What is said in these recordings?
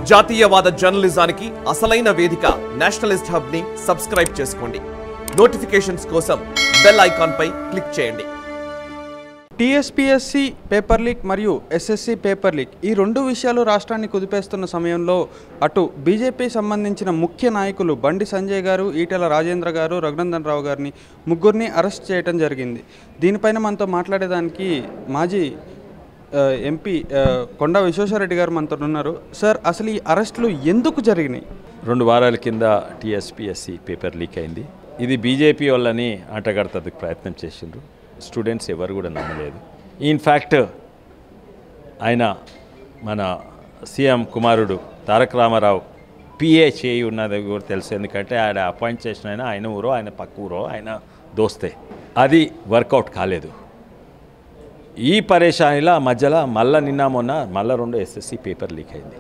జాతీయవాద జర్నలిజానికి అసలైన వేదిక నేషనలిస్ట్ హబ్ ని సబ్స్క్రైబ్ చేసుకోండి నోటిఫికేషన్స్ కోసం బెల్ ఐకాన్ పై క్లిక్ చేయండి టీఎస్పీఎస్సి పేపర్ లీక్ మరియు ఎస్ఎస్సి పేపర్ లీక్ ఈ రెండు విషయాలు రాష్ట్రాన్ని కుదిపేస్తున్న సమయంలో అటు బీజేపీ సంబంధించిన ముఖ్య నాయకులు బండి సంజయ్ గారు ఈటెల రాజేంద్ర గారు రఘునందన్ రావు గారిని ముగ్గురిని అరెస్ట్ చేయడం జరిగింది దీనిపైన మనతో మాట్లాడేదానికి మాజీ ఆ, ఎంపీ ఆ, కొండా విశ్వేశ్వరరెడ్డి గారు మనతో ఉన్నారు సార్ అసలు ఈ అరెస్టులు ఎందుకు జరిగినాయి రెండు వారాల కింద టీఎస్పీఎస్సి పేపర్ లీక్ అయింది ఇది బీజేపీ వాళ్ళని ఆటగాడతకు ప్రయత్నం చేసిండ్రు స్టూడెంట్స్ ఎవరు కూడా నమ్మలేదు ఇన్ఫ్యాక్ట్ ఆయన మన సీఎం కుమారుడు తారక రామారావు పిఏ చేయి ఉన్నది కూడా తెలుసు ఎందుకంటే ఆయన అపాయింట్ చేసిన ఆయన ఆయన ఊరో ఆయన పక్క ఊరో ఆయన దోస్తే అది వర్కౌట్ కాలేదు ఈ పరేషానిలో మధ్యలో మళ్ళా నిన్న మొన్న మళ్ళా రెండు ఎస్ఎస్సి పేపర్ లీక్ అయింది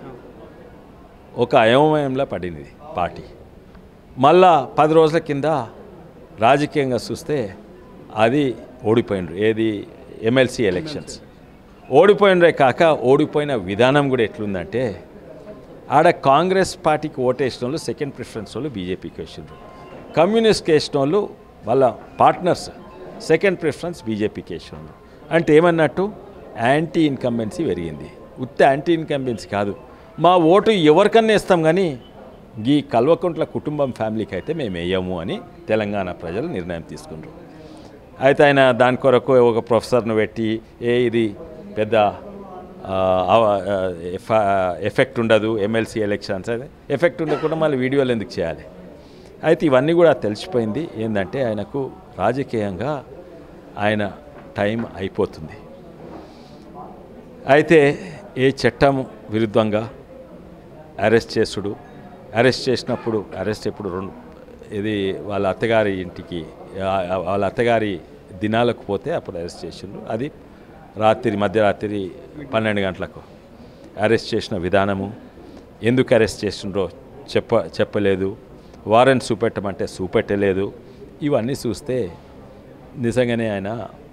ఒక అయోమయంలో పడింది పార్టీ మళ్ళా పది రోజుల కింద రాజకీయంగా చూస్తే అది ఓడిపోయినరు ఏది ఎమ్మెల్సీ ఎలక్షన్స్ ఓడిపోయినరే కాక ఓడిపోయిన విధానం కూడా ఎట్లుందంటే ఆడ కాంగ్రెస్ పార్టీకి ఓటేసిన వాళ్ళు సెకండ్ ప్రిఫరెన్స్ వాళ్ళు బీజేపీకి వేసిండ్రు కమ్యూనిస్ట్కి వేసిన వాళ్ళు వాళ్ళ పార్ట్నర్స్ సెకండ్ ప్రిఫరెన్స్ బీజేపీకి వేసిండ్రు అంటే ఏమన్నట్టు యాంటీ ఇన్కంబెన్సీ పెరిగింది ఉత్త యాంటీ ఇన్కంబెన్సీ కాదు మా ఓటు ఎవరికన్నా ఇస్తాం కానీ ఈ కల్వకుంట్ల కుటుంబం ఫ్యామిలీకి అయితే మేము వేయము అని తెలంగాణ ప్రజలు నిర్ణయం తీసుకున్నారు అయితే ఆయన దాని కొరకు ఒక ప్రొఫెసర్ను పెట్టి ఏ ఇది పెద్ద ఆ, అవ- ఆ, ఎఫ- ఎఫెక్ట్ ఉండదు ఎమ్మెల్సీ ఎలక్షన్స్ అదే ఎఫెక్ట్ ఉండకుండా మళ్ళీ వీడియోలు ఎందుకు చేయాలి అయితే ఇవన్నీ కూడా తెలిసిపోయింది ఏంటంటే ఆయనకు రాజకీయంగా ఆయన టైం అయిపోతుంది అయితే ఏ చట్టం విరుద్ధంగా అరెస్ట్ చేసుడు అరెస్ట్ చేసినప్పుడు అరెస్ట్ ఎప్పుడు రెండు ఇది వాళ్ళ అత్తగారి ఇంటికి ఆ- ఆ- వాళ్ళ అత్తగారి దినాలకు పోతే అప్పుడు అరెస్ట్ చేసిండ్రు అది రాత్రి మధ్యరాత్రి పన్నెండు గంటలకు అరెస్ట్ చేసిన విధానము ఎందుకు అరెస్ట్ చేసిండ్రో చెప్ప చెప్పలేదు వారెంట్ చూపెట్టమంటే చూపెట్టలేదు ఇవన్నీ చూస్తే నిజంగానే ఆయన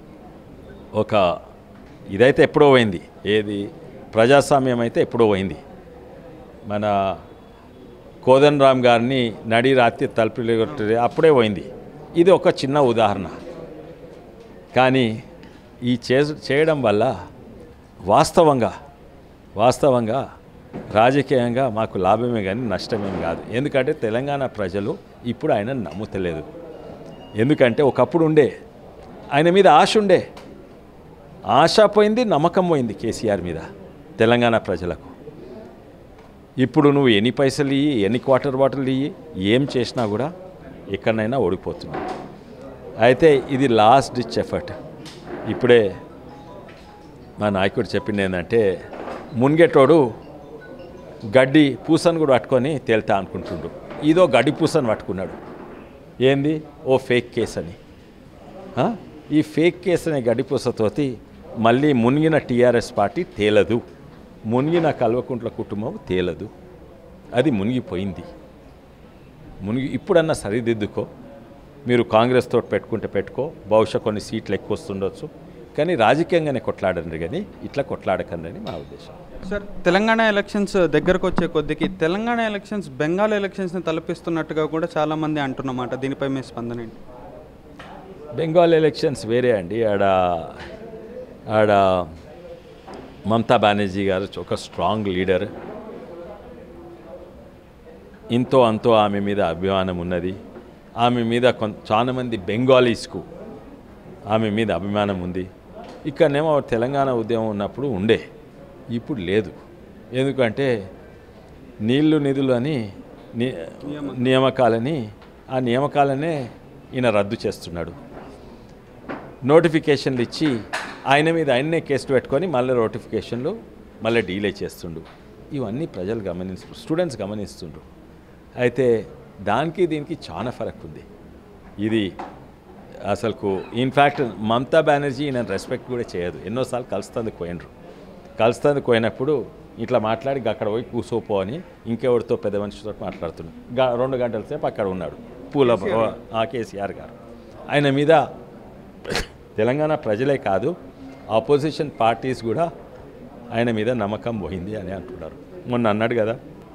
ఒక ఇదైతే ఎప్పుడో పోయింది ఏది ప్రజాస్వామ్యం అయితే ఎప్పుడో పోయింది మన కోదన్ రామ్ గారిని నడి రాత్రి తలుపులు కొట్టి అప్పుడే పోయింది ఇది ఒక చిన్న ఉదాహరణ కానీ ఈ చే చేయడం వల్ల వాస్తవంగా వాస్తవంగా రాజకీయంగా మాకు లాభమే కానీ నష్టమేం కాదు ఎందుకంటే తెలంగాణ ప్రజలు ఇప్పుడు ఆయన నమ్ముతలేదు ఎందుకంటే ఒకప్పుడు ఉండే ఆయన మీద ఆశ ఉండే ఆశ పోయింది నమ్మకం పోయింది కేసీఆర్ మీద తెలంగాణ ప్రజలకు ఇప్పుడు నువ్వు ఎన్ని పైసలు ఇయ్యి ఎన్ని క్వార్టర్ బాటిల్ ఇయ్యి ఏం చేసినా కూడా ఎక్కడనైనా ఓడిపోతున్నావు అయితే ఇది లాస్ట్ డిచ్ ఎఫర్ట్ ఇప్పుడే మా నాయకుడు చెప్పింది ఏంటంటే మున్గెటోడు గడ్డి పూసను కూడా పట్టుకొని తేల్తా అనుకుంటుండు ఇదో గడ్డి పూసను పట్టుకున్నాడు ఏంది ఓ ఫేక్ కేస్ అని ఆ? ఈ ఫేక్ కేసు అనే గడిపూసతోటి మళ్ళీ మునిగిన టీఆర్ఎస్ పార్టీ తేలదు మునిగిన కల్వకుంట్ల కుటుంబం తేలదు అది మునిగిపోయింది మునిగి ఇప్పుడన్నా సరిదిద్దుకో మీరు కాంగ్రెస్ తోటి పెట్టుకుంటే పెట్టుకో బహుశా కొన్ని సీట్లు ఎక్కువ వస్తుండొచ్చు కానీ రాజకీయంగానే కొట్లాడండి కానీ ఇట్లా కొట్లాడకండి మా ఉద్దేశం సార్ తెలంగాణ ఎలక్షన్స్ దగ్గరకు వచ్చే కొద్దికి తెలంగాణ ఎలక్షన్స్ బెంగాల్ ఎలక్షన్స్ని తలపిస్తున్నట్టుగా కూడా చాలామంది అంటున్నమాట దీనిపై మీ స్పందన ఏంటి బెంగాల్ ఎలక్షన్స్ వేరే అండి ఆడ ఆడ మమతా బెనర్జీ గారు ఒక స్ట్రాంగ్ లీడర్ ఇంతో అంతో ఆమె మీద అభిమానం ఉన్నది ఆమె మీద కొంత చాలామంది బెంగాలీస్కు ఆమె మీద అభిమానం ఉంది ఇక్కడనేమో తెలంగాణ ఉద్యమం ఉన్నప్పుడు ఉండే ఇప్పుడు లేదు ఎందుకంటే నీళ్లు నిధులు అని ని- నియామకాలని ఆ నియామకాలనే ఈయన రద్దు చేస్తున్నాడు నోటిఫికేషన్లు ఇచ్చి ఆయన మీద ఆయన్నే కేసు పెట్టుకొని మళ్ళీ నోటిఫికేషన్లు మళ్ళీ డీలే చేస్తుండు ఇవన్నీ ప్రజలు గమనిస్తు స్టూడెంట్స్ గమనిస్తుండ్రు అయితే దానికి దీనికి చాలా ఫరక్ ఉంది ఇది అసలుకు ఇన్ఫ్యాక్ట్ మమతా బెనర్జీ నేను రెస్పెక్ట్ కూడా చేయదు ఎన్నోసార్లు కలుస్తుంది పోయినరు కలుస్తుంది పోయినప్పుడు ఇట్లా మాట్లాడి అక్కడ పోయి కూసోపో అని ఇంకెవరితో పెద్ద మనిషితో మాట్లాడుతున్నాడు గా- రెండు గంటల సేపు అక్కడ ఉన్నాడు పూల ఆ కేసీఆర్ గారు ఆయన మీద తెలంగాణ ప్రజలే కాదు ఆపోజిషన్ పార్టీస్ కూడా ఆయన మీద నమ్మకం పోయింది అని అంటున్నారు మొన్న అన్నాడు కదా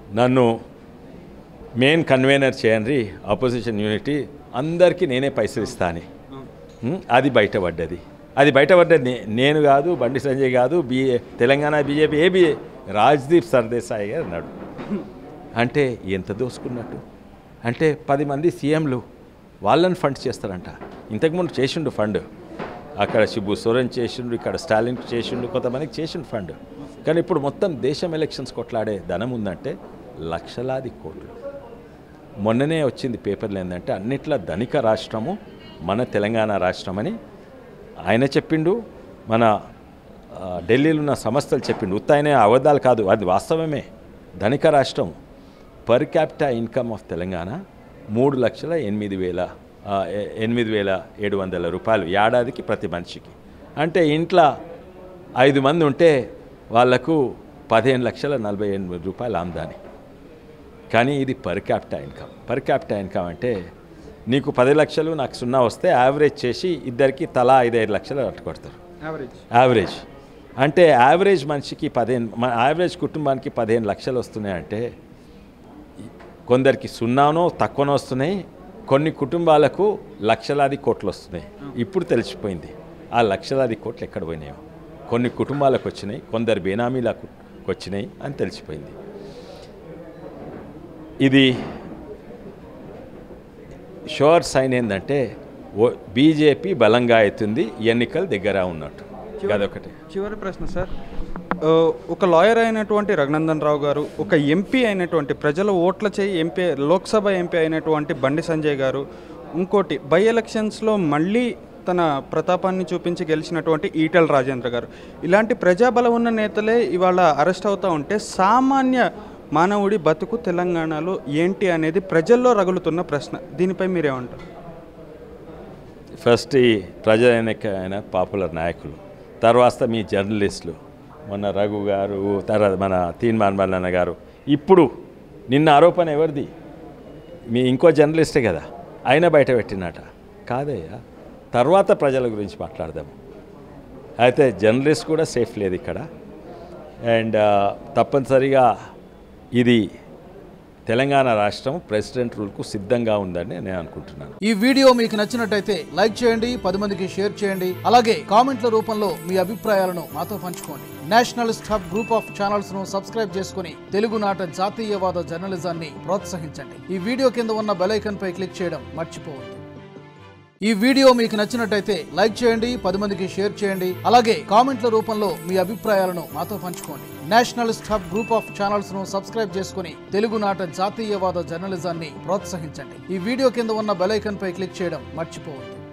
నన్ను మెయిన్ కన్వీనర్ చేయండి ఆపోజిషన్ యూనిటీ అందరికీ నేనే పైసలు ఇస్తా అని ఉం? అది బయటపడ్డది అది బయటపడ్డది నే- నేను కాదు బండి సంజయ్ కాదు B Telangana BJP A B Rajdeep Sardesai గారు అన్నాడు అంటే ఎంత దోసుకున్నట్టు అంటే పది మంది సీఎంలు వాళ్ళని ఫండ్ చేస్తారంట ఇంతకుముందు చేసిండు ఫండ్ అక్కడ శిబు సోరెన్ చేసిండు ఇక్కడ స్టాలిన్ చేసిండు కొంతమందికి చేసిండు ఫండ్ కానీ ఇప్పుడు మొత్తం దేశం ఎలక్షన్స్ కొట్లాడే ధనం ఉందంటే లక్షలాది కోట్లు మొన్ననే వచ్చింది పేపర్లు ఏంటంటే అన్నిట్లా ధనిక రాష్ట్రము మన తెలంగాణ రాష్ట్రం అని ఆయన చెప్పిండు మన ఆ, ఢిల్లీలో ఉన్న సంస్థలు చెప్పిండు ఉత్తాయనే అబద్ధాలు కాదు అది వాస్తవమే ధనిక రాష్ట్రం per capita income of Telangana మూడు లక్షల ఎనిమిది వేల ఆ, ఎ- ఎనిమిది వేల ఏడు వందల రూపాయలు ఏడాదికి ప్రతి మనిషికి అంటే ఇంట్లో ఐదు మంది ఉంటే వాళ్లకు పదిహేను లక్షల నలభై ఎనిమిది రూపాయలు ఆమ్దాని కానీ ఇది per capita income per capita income అంటే నీకు పది లక్షలు నాకు సున్నా వస్తే యావరేజ్ చేసి ఇద్దరికి తలా ఐదైదు లక్షలు కొడతారు యావరేజ్ యావరేజ్ అంటే యావరేజ్ మనిషికి పదిహేను మన యావరేజ్ కుటుంబానికి పదిహేను లక్షలు వస్తున్నాయంటే కొందరికి సున్నానో తక్కువనో వస్తున్నాయి కొన్ని కుటుంబాలకు లక్షలాది కోట్లు వస్తున్నాయి ఇప్పుడు తెలిసిపోయింది ఆ లక్షలాది కోట్లు ఎక్కడ పోయినాయో కొన్ని కుటుంబాలకు వచ్చినాయి కొందరు బేనామీలకు వచ్చినాయి అని తెలిసిపోయింది ఇది షోర్ సైన్ ఏంటంటే ఓ బీజేపీ బలంగా అవుతుంది ఎన్నికలు దగ్గర ఉన్నట్టు అదొకటి చివరి ప్రశ్న సార్ ఆ, ఒక లాయర్ అయినటువంటి రఘునందన్ రావు గారు ఒక ఎంపీ అయినటువంటి ప్రజల ఓట్ల చేయి ఎంపీ లోక్సభ ఎంపీ అయినటువంటి బండి సంజయ్ గారు ఇంకోటి బై ఎలక్షన్స్లో మళ్ళీ తన ప్రతాపాన్ని చూపించి గెలిచినటువంటి ఈటెల రాజేంద్ర గారు ఇలాంటి ప్రజాబలం ఉన్న నేతలే ఇవాళ అరెస్ట్ అవుతూ ఉంటే సామాన్య మానవుడి బతుకు తెలంగాణలో ఏంటి అనేది ప్రజల్లో రగులుతున్న ప్రశ్న దీనిపై మీరేమంటారు ఫస్ట్ ఈ ప్రజానైన పాపులర్ నాయకులు తర్వాత మీ జర్నలిస్టులు మొన్న రఘు గారు తర్వాత మన తీన్ మాన్మల్లన్న గారు ఇప్పుడు నిన్న ఆరోపణ ఎవరిది మీ ఇంకో జర్నలిస్టే కదా ఆయన బయట పెట్టినట కాదయ్యా తర్వాత ప్రజల గురించి మాట్లాడదాము అయితే జర్నలిస్ట్ కూడా సేఫ్ లేదు ఇక్కడ అండ్ తప్పనిసరిగా ఇది తెలంగాణ రాష్ట్రం ప్రెసిడెంట్ రూల్కు సిద్ధంగా ఉందని నేను అనుకుంటున్నాను ఈ వీడియో మీకు నచ్చినట్టయితే లైక్ చేయండి పది మందికి షేర్ చేయండి అలాగే కామెంట్ల రూపంలో మీ అభిప్రాయాలను మాతో పంచుకోండి nationalist hub group of channels ను సబ్స్క్రైబ్ చేసుకుని తెలుగునాట జాతీయవాద జర్నలిజాన్ని ప్రోత్సహించండి ఈ వీడియో కింద ఉన్న బెల్ ఐకాన్ పై క్లిక్ చేయడం మర్చిపోవద్దు ఈ వీడియో మీకు నచ్చినట్టయితే లైక్ చేయండి పది మందికి షేర్ చేయండి అలాగే కామెంట్ల రూపంలో మీ అభిప్రాయాలను మాతో పంచుకోండి nationalist hub group of channels ను సబ్స్క్రైబ్ చేసుకుని తెలుగునాట జాతీయవాద జర్నలిజాన్ని ప్రోత్సహించండి ఈ వీడియో కింద ఉన్న బెల్ ఐకాన్ పై క్లిక్ చేయడం మర్చిపోవద్దు